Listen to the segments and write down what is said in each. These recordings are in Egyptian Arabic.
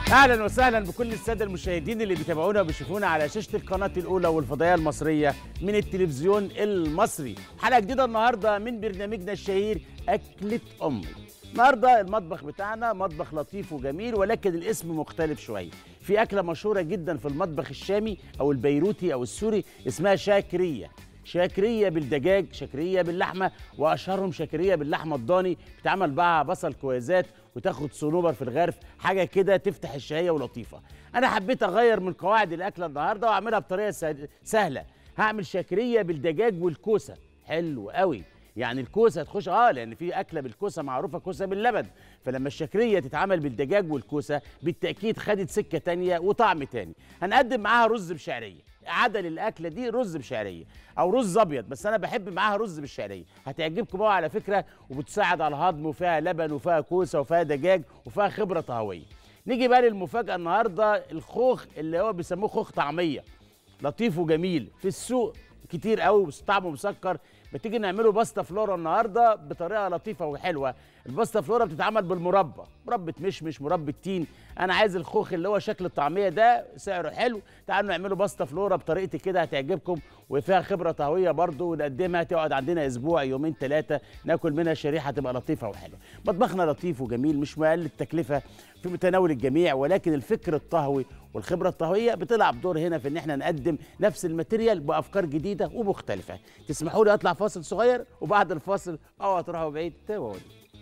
اهلا وسهلا بكل الساده المشاهدين اللي بيتابعونا وبيشوفونا على شاشه القناه الاولى والفضائيه المصريه من التلفزيون المصري حلقه جديده النهارده من برنامجنا الشهير اكله امي النهارده المطبخ بتاعنا مطبخ لطيف وجميل ولكن الاسم مختلف شويه في اكله مشهوره جدا في المطبخ الشامي او البيروتي او السوري اسمها شاكريه شاكريه بالدجاج شاكريه باللحمه واشهرهم شاكريه باللحمه الضاني بتعمل بقى بصل كويزات وتاخد صنوبر في الغرف حاجه كده تفتح الشهيه ولطيفه انا حبيت اغير من قواعد الاكله النهارده واعملها بطريقه سه- سهله هعمل شاكريه بالدجاج والكوسه حلو قوي يعني الكوسه تخش اه لان في اكله بالكوسه معروفه كوسه باللبن فلما الشاكريه تتعمل بالدجاج والكوسه بالتاكيد خدت سكه تانية وطعم تاني هنقدم معاها رز بشعريه عدل الاكله دي رز بشعريه او رز ابيض بس انا بحب معاها رز بالشعريه هتعجبكم بقى على فكره وبتساعد على الهضم وفيها لبن وفيها كوسه وفيها دجاج وفيها خبره طهويه نيجي بقى للمفاجاه النهارده الخوخ اللي هو بيسموه خوخ طعميه لطيف وجميل في السوق كتير قوي بس طعمه مسكر بتيجي نعمله باستا فلورا النهارده بطريقه لطيفه وحلوه الباستا فلورا بتتعمل بالمربى مربى مشمش مربى تين انا عايز الخوخ اللي هو شكل الطعميه ده سعره حلو تعالوا نعمله باستا فلورا بطريقتي كده هتعجبكم وفيها خبره طهويه برضو ونقدمها تقعد عندنا اسبوع يومين ثلاثه ناكل منها شريحه تبقى لطيفه وحلوه مطبخنا لطيف وجميل مش مقل التكلفه في متناول الجميع ولكن الفكر الطهوي والخبره الطهويه بتلعب دور هنا في ان احنا نقدم نفس الماتيريال بافكار جديده ومختلفه تسمحوا لي اطلع فاصل صغير وبعد الفاصل اوعى تروحوا بعيد تابعوني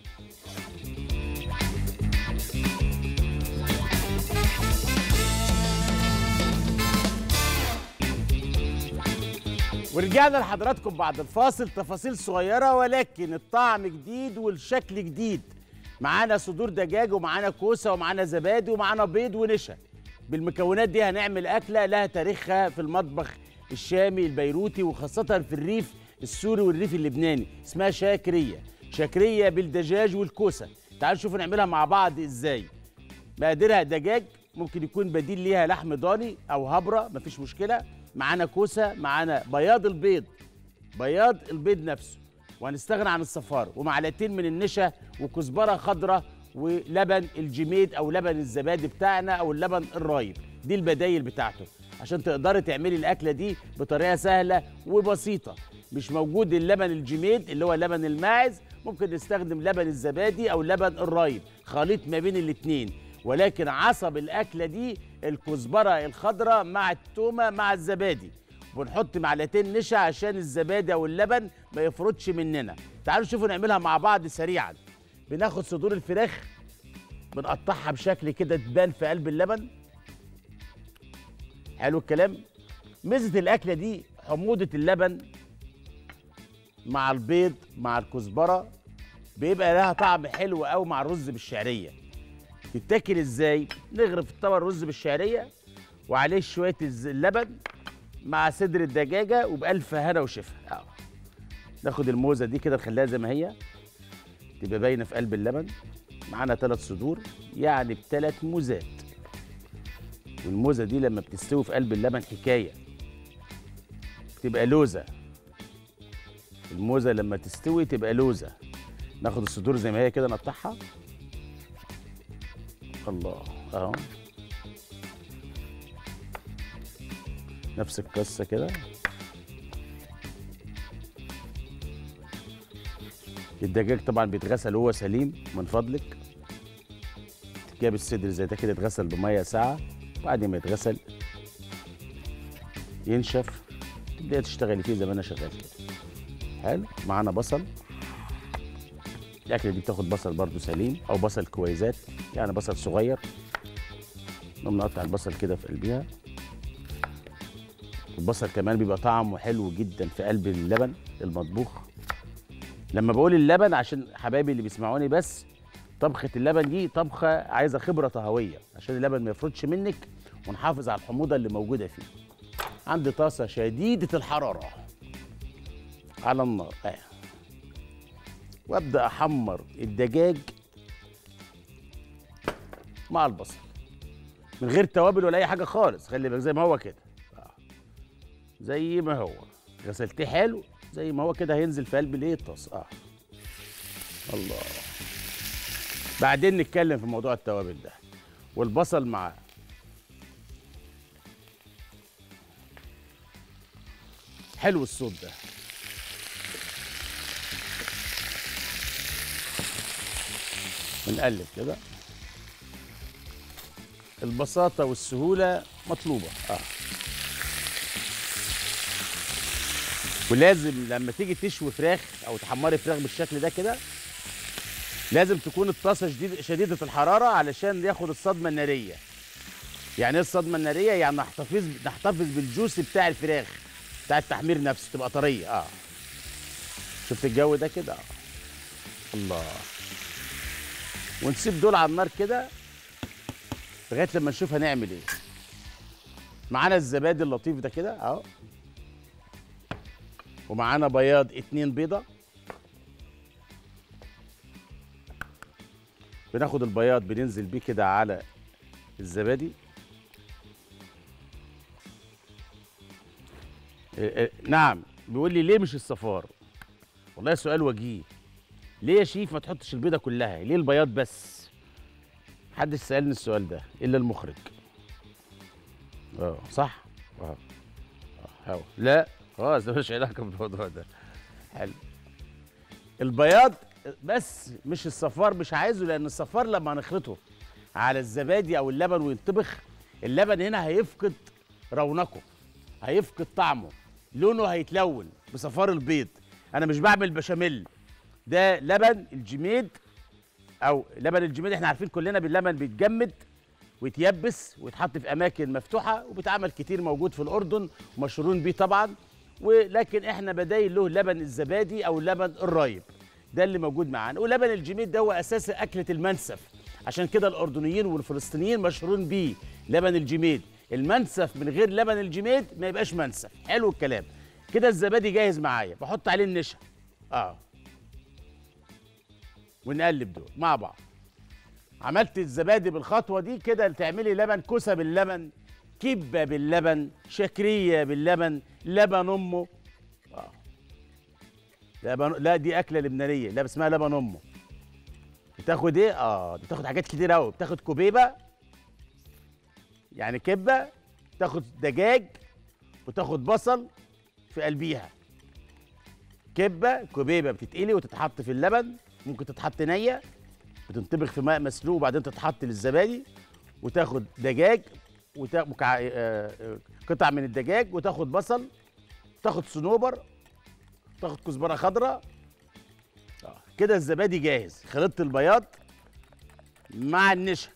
ورجعنا لحضراتكم بعد الفاصل تفاصيل صغيرة ولكن الطعم جديد والشكل جديد معانا صدور دجاج ومعانا كوسة ومعانا زبادي ومعانا بيض ونشا بالمكونات دي هنعمل أكلة لها تاريخها في المطبخ الشامي البيروتي وخاصة في الريف السوري والريف اللبناني اسمها شاكرية شاكرية بالدجاج والكوسة تعالوا نشوف نعملها مع بعض ازاي مقاديرها دجاج ممكن يكون بديل ليها لحم ضاني او هبره مفيش مشكله معانا كوسه معانا بياض البيض بياض البيض نفسه وهنستغنى عن الصفار ومعلقتين من النشا وكزبره خضراء ولبن الجميد او لبن الزبادي بتاعنا او اللبن الرايب دي البدايل بتاعته عشان تقدري تعملي الاكله دي بطريقه سهله وبسيطه مش موجود اللبن الجميد اللي هو لبن الماعز ممكن نستخدم لبن الزبادي او لبن الرايب خليط ما بين الاتنين ولكن عصب الاكله دي الكزبره الخضراء مع التومه مع الزبادي ونحط معلقتين نشا عشان الزبادي او اللبن ما يفرطش مننا تعالوا شوفوا نعملها مع بعض سريعا بناخد صدور الفراخ بنقطعها بشكل كده تبان في قلب اللبن حلو الكلام ميزه الاكله دي حموضه اللبن مع البيض مع الكزبره بيبقى لها طعم حلو قوي مع الرز بالشعريه تتاكل ازاي نغرف الطبق الرز بالشعريه وعليه شويه الز- اللبن مع صدر الدجاجه وبالف هنا وشفا اه ناخد الموزه دي كده نخليها زي ما هي تبقى باينه في قلب اللبن معانا ثلاث صدور يعني بثلاث موزات والموزه دي لما بتستوي في قلب اللبن حكايه بتبقى لوزه الموزه لما تستوي تبقى لوزه ناخد الصدور زي ما هي كده نقطعها الله اهو نفس القصه كده الدجاج طبعا بيتغسل وهو سليم من فضلك جاب الصدر زي ده كده يتغسل بميه ساعه وبعد ما يتغسل ينشف تبدأي تشتغلي فيه زي ما انا شغال كده حلو معانا بصل الاكله دي بتاخد بصل برضو سليم او بصل كويزات يعني بصل صغير نقوم نقطع البصل كده في قلبها البصل كمان بيبقى طعمه حلو جدا في قلب اللبن المطبوخ لما بقول اللبن عشان حبايبي اللي بيسمعوني بس طبخه اللبن دي طبخه عايزه خبره طهويه عشان اللبن ما يفرطش منك ونحافظ على الحموضه اللي موجوده فيه عندي طاسه شديده الحراره على النار اهي وابدا احمر الدجاج مع البصل من غير توابل ولا اي حاجه خالص خلي بالك زي ما هو كده آه. زي ما هو غسلتيه حلو زي ما هو كده هينزل في قلب الايه الطاسه اه الله بعدين نتكلم في موضوع التوابل ده والبصل معاه حلو الصوت ده بنقلب كده البساطة والسهولة مطلوبة اه ولازم لما تيجي تشوي فراخ او تحمري فراخ بالشكل ده كده لازم تكون الطاسه شديد شديده الحراره علشان ياخد الصدمه الناريه يعني ايه الصدمه الناريه يعني نحتفظ نحتفظ بالجوس بتاع الفراخ بتاع التحمير نفسه تبقى طريه اه شفت الجو ده كده اه الله ونسيب دول على النار كده لغايه لما نشوف هنعمل ايه معانا الزبادي اللطيف ده كده اهو ومعانا بياض اتنين بيضة بناخد البياض بننزل بيه كده على الزبادي إيه إيه نعم بيقول لي ليه مش الصفار والله سؤال وجيه ليه يا شيف ما تحطش البيضة كلها ليه البياض بس محدش سألني السؤال ده إلا المخرج اه صح اه اه لا خلاص ده ملوش علاقه بالموضوع ده حلو البياض بس مش الصفار مش عايزه لان الصفار لما هنخلطه على الزبادي او اللبن وينطبخ اللبن هنا هيفقد رونقه هيفقد طعمه لونه هيتلون بصفار البيض انا مش بعمل بشاميل ده لبن الجميد او لبن الجميد احنا عارفين كلنا باللبن بيتجمد ويتيبس ويتحط في اماكن مفتوحه وبيتعمل كتير موجود في الاردن ومشهورين بيه طبعا ولكن احنا بدايل له لبن الزبادي او لبن الرايب ده اللي موجود معانا ولبن الجميد ده هو اساس اكله المنسف عشان كده الاردنيين والفلسطينيين مشهورين بيه لبن الجميد المنسف من غير لبن الجميد ما يبقاش منسف حلو الكلام كده الزبادي جاهز معايا بحط عليه النشا اه ونقلب دول مع بعض عملت الزبادي بالخطوه دي كده تعملي لبن كوسه باللبن كبه باللبن شكريه باللبن لبن امه آه. لبن لا دي اكله لبنانيه لا اسمها لبن امه بتاخد ايه اه بتاخد حاجات كتير قوي بتاخد كوبيبه يعني كبه تاخد دجاج وتاخد بصل في قلبيها كبه كوبيبه بتتقلي وتتحط في اللبن ممكن تتحط نيه بتنطبخ في ماء مسلوق وبعدين تتحط للزبادي وتاخد دجاج وتاخد قطع من الدجاج وتاخد بصل تاخد صنوبر تاخد كزبره خضراء آه. كده الزبادي جاهز خلطت البياض مع النشا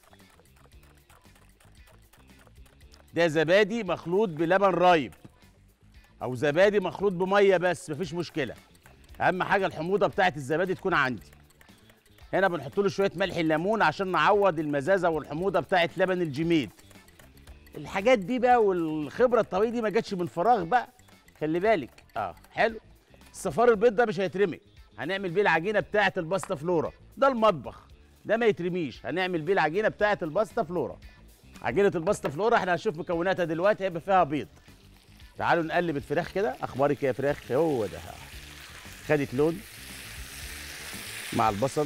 ده زبادي مخلوط بلبن رايب او زبادي مخلوط بميه بس مفيش مشكله اهم حاجه الحموضه بتاعت الزبادي تكون عندي هنا بنحط له شويه ملح الليمون عشان نعوض المزازه والحموضه بتاعت لبن الجميد الحاجات دي بقى والخبره الطويله دي ما جاتش من فراغ بقى خلي بالك اه حلو الصفار البيض ده مش هيترمي هنعمل بيه العجينه بتاعه الباستا فلورا ده المطبخ ده ما يترميش هنعمل بيه العجينه بتاعه الباستا فلورا عجينه الباستا فلورا احنا هنشوف مكوناتها دلوقتي هيبقى فيها بيض تعالوا نقلب الفراخ كده اخبارك يا فراخ هو ده خدت لون مع البصل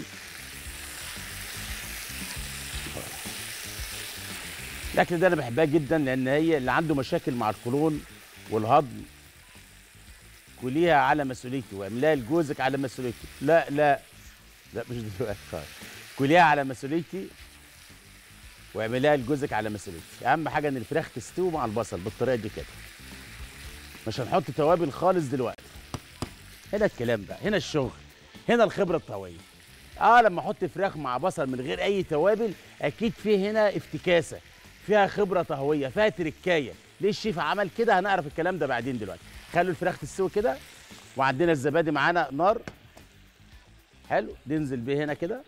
الاكل ده انا بحبها جدا لان هي اللي عنده مشاكل مع القولون والهضم كليها على مسؤوليتي واعمليها لجوزك على مسؤوليتي لا لا لا مش دلوقتي خالص كليها على مسؤوليتي واعمليها لجوزك على مسؤوليتي اهم حاجه ان الفراخ تستوي مع البصل بالطريقه دي كده مش هنحط توابل خالص دلوقتي هنا الكلام بقى هنا الشغل هنا الخبره الطويله اه لما احط فراخ مع بصل من غير اي توابل اكيد في هنا افتكاسه فيها خبره طهويه فيها تركايه ليه الشيف عمل كده هنعرف الكلام ده بعدين دلوقتي خلوا الفراخ تستوي كده وعندنا الزبادي معانا نار حلو ننزل بيه هنا كده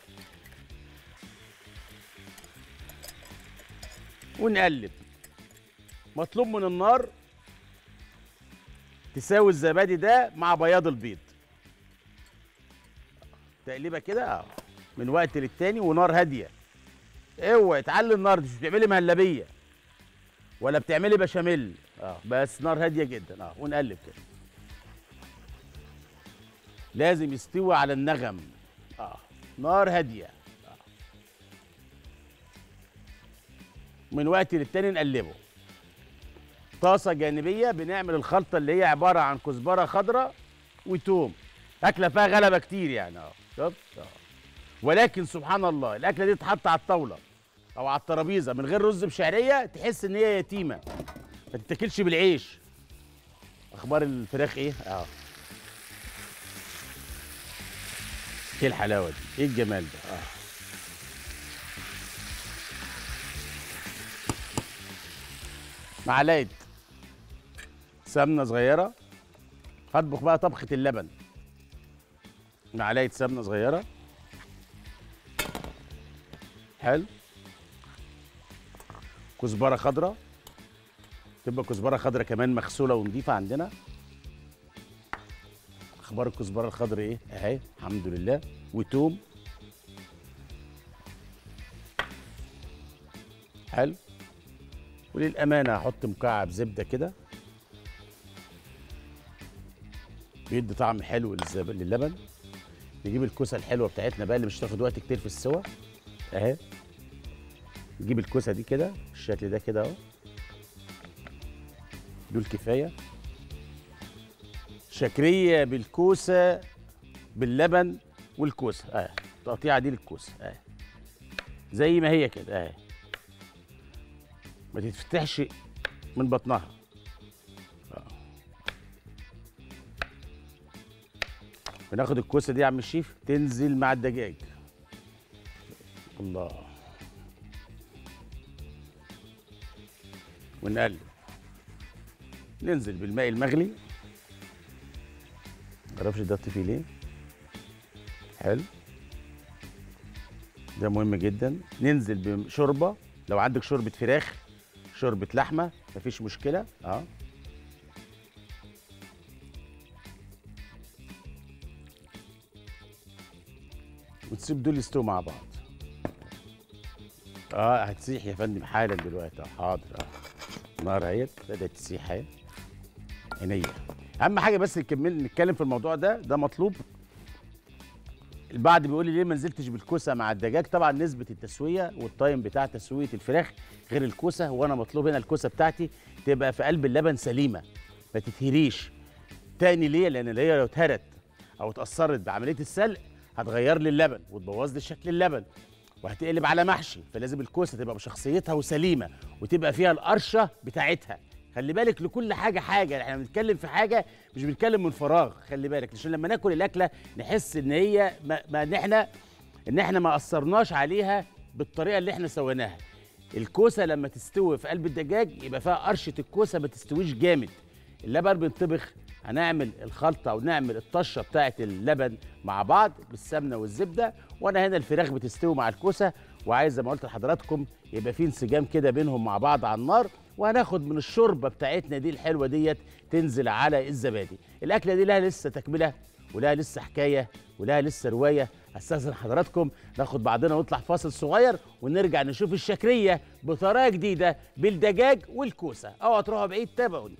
ونقلب مطلوب من النار تساوي الزبادي ده مع بياض البيض تقليبه كده اه من وقت للتاني ونار هاديه اوعي تعلي النار مش بتعملي مهلبيه ولا بتعملي بشاميل اه بس نار هاديه جدا اه ونقلب كده لازم يستوي على النغم اه نار هاديه آه. من وقت للتاني نقلبه طاسه جانبيه بنعمل الخلطه اللي هي عباره عن كزبره خضراء وتوم اكله فيها غلبه كتير يعني اه شفت اه ولكن سبحان الله الاكله دي تتحط على الطاوله او على الترابيزه من غير رز بشعريه تحس ان هي يتيمه ما تتاكلش بالعيش اخبار الفراخ ايه اه ايه الحلاوه دي ايه الجمال ده اه معلقه سمنه صغيره هطبخ بقى طبخه اللبن معلقه سمنه صغيره حلو كزبره خضراء تبقى كزبره خضراء كمان مغسوله ونضيفه عندنا اخبار الكزبره الخضراء ايه اهي الحمد لله وتوم حلو وللامانه هحط مكعب زبده كده بيدي طعم حلو للزب- للبن نجيب الكوسه الحلوه بتاعتنا بقى اللي مش هتاخد وقت كتير في السوا اهي نجيب الكوسه دي كده بالشكل ده كده اهو دول كفايه شكريه بالكوسه باللبن والكوسه اه التقطيعه دي للكوسه اه زي ما هي كده اه ما تتفتحش من بطنها آه. بناخد الكوسه دي يا عم الشيف تنزل مع الدجاج الله ونقلب ننزل بالماء المغلي معرفش ده فيه ليه حلو ده مهم جدا ننزل بشوربه لو عندك شوربه فراخ شوربه لحمه مفيش مشكله اه وتسيب دول يستووا مع بعض اه هتسيح يا فندم حالا دلوقتي اه حاضر اه نار اهيت بدات تسيح اهي عينيا اهم حاجه بس نكمل نتكلم في الموضوع ده ده مطلوب البعض بيقول لي ليه ما نزلتش بالكوسه مع الدجاج طبعا نسبه التسويه والتايم بتاع تسويه الفراخ غير الكوسه وانا مطلوب هنا الكوسه بتاعتي تبقى في قلب اللبن سليمه ما تتهريش تاني ليه لان هي لو اتهرت او اتاثرت بعمليه السلق هتغير لي اللبن وتبوظ لي شكل اللبن وهتقلب على محشي فلازم الكوسه تبقى بشخصيتها وسليمه وتبقى فيها القرشه بتاعتها خلي بالك لكل حاجه حاجه احنا بنتكلم في حاجه مش بنتكلم من فراغ خلي بالك عشان لما ناكل الاكله نحس ان هي ما, ما ان احنا ان احنا ما اثرناش عليها بالطريقه اللي احنا سويناها الكوسه لما تستوي في قلب الدجاج يبقى فيها قرشه الكوسه ما تستويش جامد اللبن بينطبخ هنعمل الخلطه او نعمل الطشه بتاعه اللبن مع بعض بالسمنه والزبده وانا هنا الفراخ بتستوي مع الكوسه وعايز زي ما قلت لحضراتكم يبقى في انسجام كده بينهم مع بعض على النار وهناخد من الشوربه بتاعتنا دي الحلوه ديت تنزل على الزبادي الاكله دي لها لسه تكمله ولها لسه حكايه ولها لسه روايه استاذن حضراتكم ناخد بعضنا ونطلع فاصل صغير ونرجع نشوف الشكريه بطريقه جديده بالدجاج والكوسه اوعى تروحوا بعيد تابعوني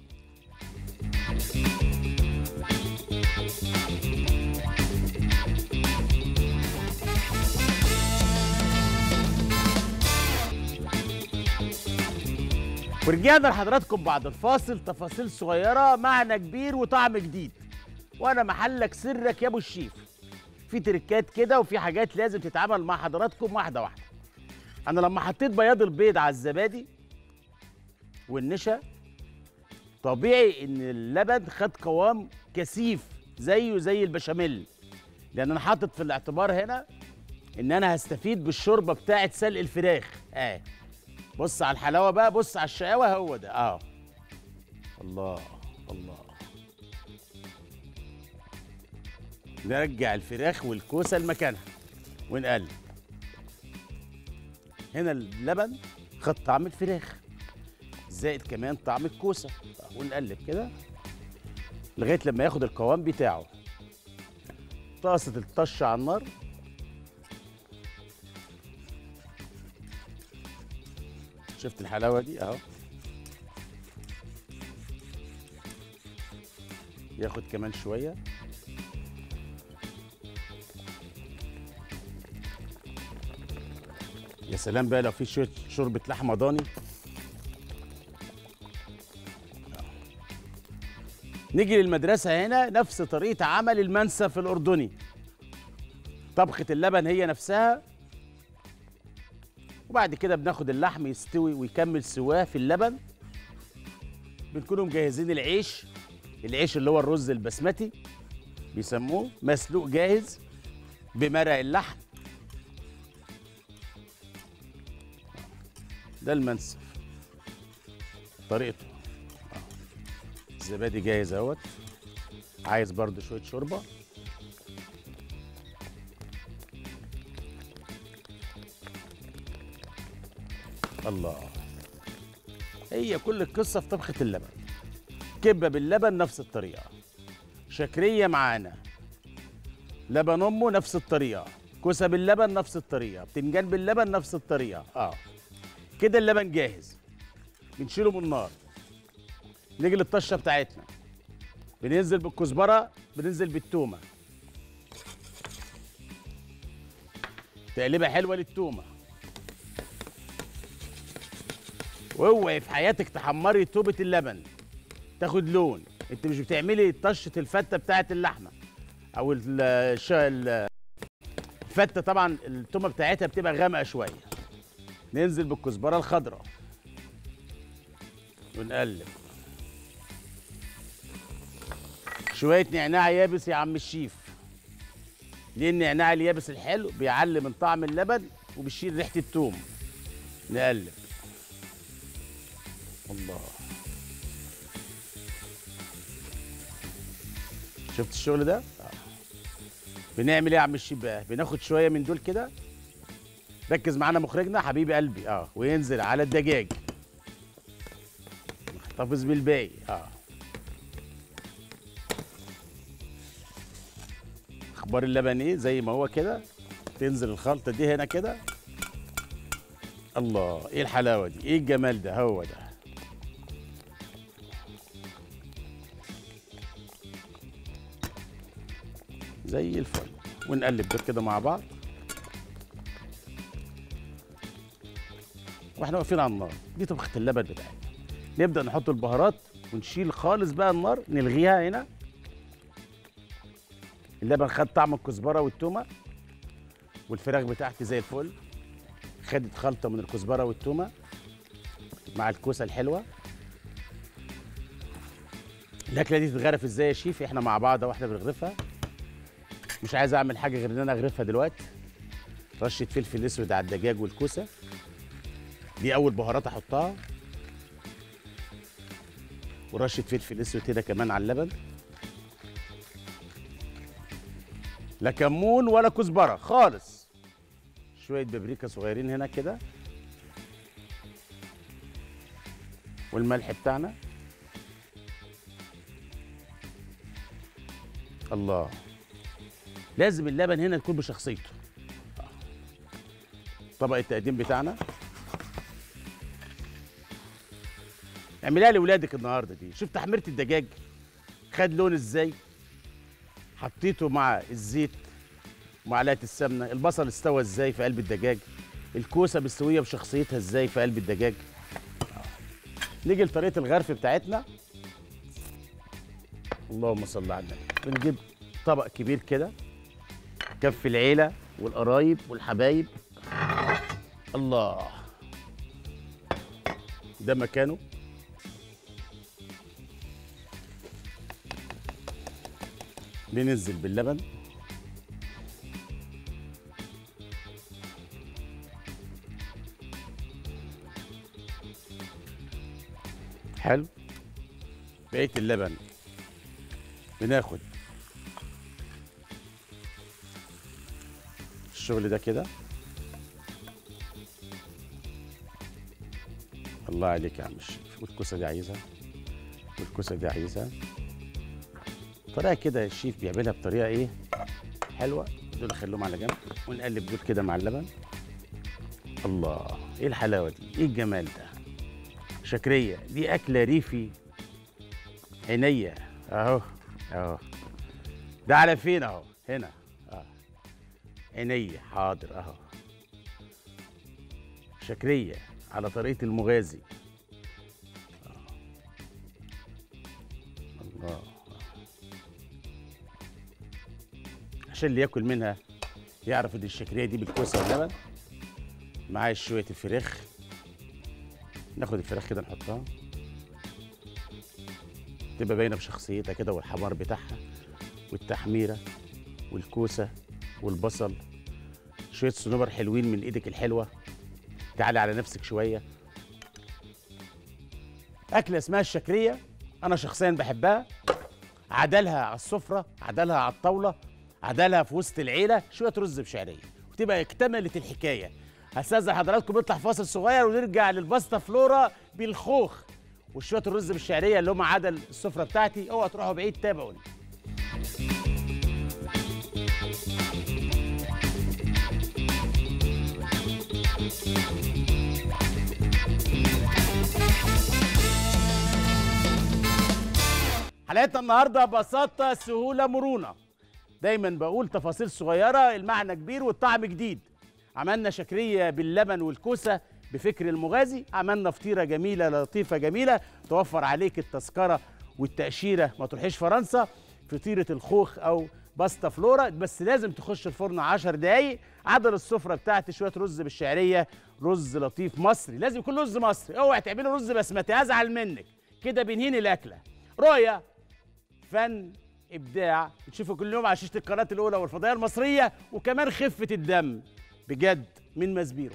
ورجعنا لحضراتكم بعد الفاصل تفاصيل صغيرة معنى كبير وطعم جديد وأنا محلك سرك يا أبو الشيف في تركات كده وفي حاجات لازم تتعمل مع حضراتكم واحدة واحدة أنا لما حطيت بياض البيض على الزبادي والنشا طبيعي إن اللبن خد قوام كثيف زيه زي البشاميل لأن أنا حاطط في الاعتبار هنا إن أنا هستفيد بالشوربة بتاعة سلق الفراخ آه بص على الحلاوه بقى بص على الشقاوه هو ده اه الله الله نرجع الفراخ والكوسه لمكانها ونقلب هنا اللبن خد طعم الفراخ زائد كمان طعم الكوسه ونقلب كده لغايه لما ياخد القوام بتاعه طاسه الطشه على النار شفت الحلاوه دي اهو ياخد كمان شويه يا سلام بقى لو في شويه شوربه لحمه ضاني نيجي للمدرسه هنا نفس طريقه عمل المنسف الاردني طبخه اللبن هي نفسها وبعد كده بناخد اللحم يستوي ويكمل سواه في اللبن بنكونوا مجهزين العيش العيش اللي هو الرز البسمتي بيسموه مسلوق جاهز بمرق اللحم ده المنسف طريقته آه. الزبادي جاهز اهوت عايز برضو شويه شوربه الله هي كل القصه في طبخه اللبن كبه باللبن نفس الطريقه شكريه معانا لبن امه نفس الطريقه كوسه باللبن نفس الطريقه بتنجان باللبن نفس الطريقه اه كده اللبن جاهز بنشيله من النار نيجي للطشه بتاعتنا بننزل بالكزبره بننزل بالتومه تقليبه حلوه للتومه واوعي في حياتك تحمري توبه اللبن تاخد لون انت مش بتعملي طشه الفته بتاعه اللحمه او ال- الش- ال- الفته طبعا التومه بتاعتها بتبقى غامقه شويه ننزل بالكزبره الخضراء ونقلب شويه نعناع يابس يا عم الشيف ليه النعناع اليابس الحلو بيعلي من طعم اللبن وبيشيل ريحه التوم نقلب الله شفت الشغل ده آه. بنعمل ايه يا عم الشيف بقى بناخد شويه من دول كده ركز معانا مخرجنا حبيبي قلبي اه وينزل على الدجاج نحتفظ بالباقي اه اخبار اللبن ايه زي ما هو كده تنزل الخلطه دي هنا كده الله ايه الحلاوه دي ايه الجمال ده هو ده زي الفل ونقلب دول كده مع بعض واحنا واقفين على النار دي طبخه اللبن بتاعتنا نبدا نحط البهارات ونشيل خالص بقى النار نلغيها هنا اللبن خد طعم الكزبره والتومه والفراخ بتاعتي زي الفل خدت خلطه من الكزبره والتومه مع الكوسه الحلوه الاكله دي تتغرف ازاي يا شيف احنا مع بعض واحنا بنغرفها مش عايز اعمل حاجه غير ان انا اغرفها دلوقتي رشه فلفل اسود على الدجاج والكوسه دي اول بهارات احطها ورشه فلفل اسود كده كمان على اللبن لا كمون ولا كزبره خالص شويه بابريكا صغيرين هنا كده والملح بتاعنا الله لازم اللبن هنا يكون بشخصيته طبق التقديم بتاعنا اعمليها لاولادك النهارده دي شوف تحميره الدجاج خد لون ازاي حطيته مع الزيت ومعلقه السمنه البصل استوى ازاي في قلب الدجاج الكوسه مستويه بشخصيتها ازاي في قلب الدجاج نيجي لطريقه الغرف بتاعتنا اللهم صل على النبي بنجيب طبق كبير كده كف العيله والقرايب والحبايب الله ده مكانه بننزل باللبن حلو بقيه اللبن بناخد الشغل ده كده الله عليك يا عم الشيف والكوسه دي عايزها والكوسه دي عايزها طريقه كده الشيف بيعملها بطريقه ايه حلوه دول خليهم على جنب ونقلب دول كده مع اللبن الله ايه الحلاوه دي ايه الجمال ده شكريه دي اكله ريفي عينيا اهو اهو ده على فين اهو هنا اه عينيا حاضر اهو شكريه على طريقه المغازي آه. الله عشان اللي ياكل منها يعرف ان الشكريه دي بالكوسه واللبن معايا شويه الفراخ ناخد الفراخ كده نحطها تبقى باينه بشخصيتها كده والحمار بتاعها والتحميره والكوسه والبصل شويه صنوبر حلوين من ايدك الحلوه تعالي على نفسك شويه اكله اسمها الشكريه انا شخصيا بحبها عدلها على السفره عدلها على الطاوله عدلها في وسط العيله شويه رز بشعريه وتبقى اكتملت الحكايه هستاذن حضراتكم نطلع فاصل صغير ونرجع للباستا فلورا بالخوخ وشويه الرز بالشعريه اللي هم عدل السفره بتاعتي اوعوا تروحوا بعيد تابعوني حلقتنا النهارده بساطه سهوله مرونه دايما بقول تفاصيل صغيره المعنى كبير والطعم جديد عملنا شكريه باللبن والكوسه بفكر المغازي عملنا فطيره جميله لطيفه جميله توفر عليك التذكره والتاشيره ما تروحيش فرنسا فطيره الخوخ او باستا فلورا بس لازم تخش الفرن 10 دقايق عدل السفره بتاعتي شويه رز بالشعريه رز لطيف مصري لازم يكون رز مصري اوعي تعملي رز بسمتي ازعل منك كده بنهين الاكله رؤيه فن ابداع بتشوفوا كل يوم على شاشه القناه الاولى والفضائيه المصريه وكمان خفه الدم بجد من مزبيرو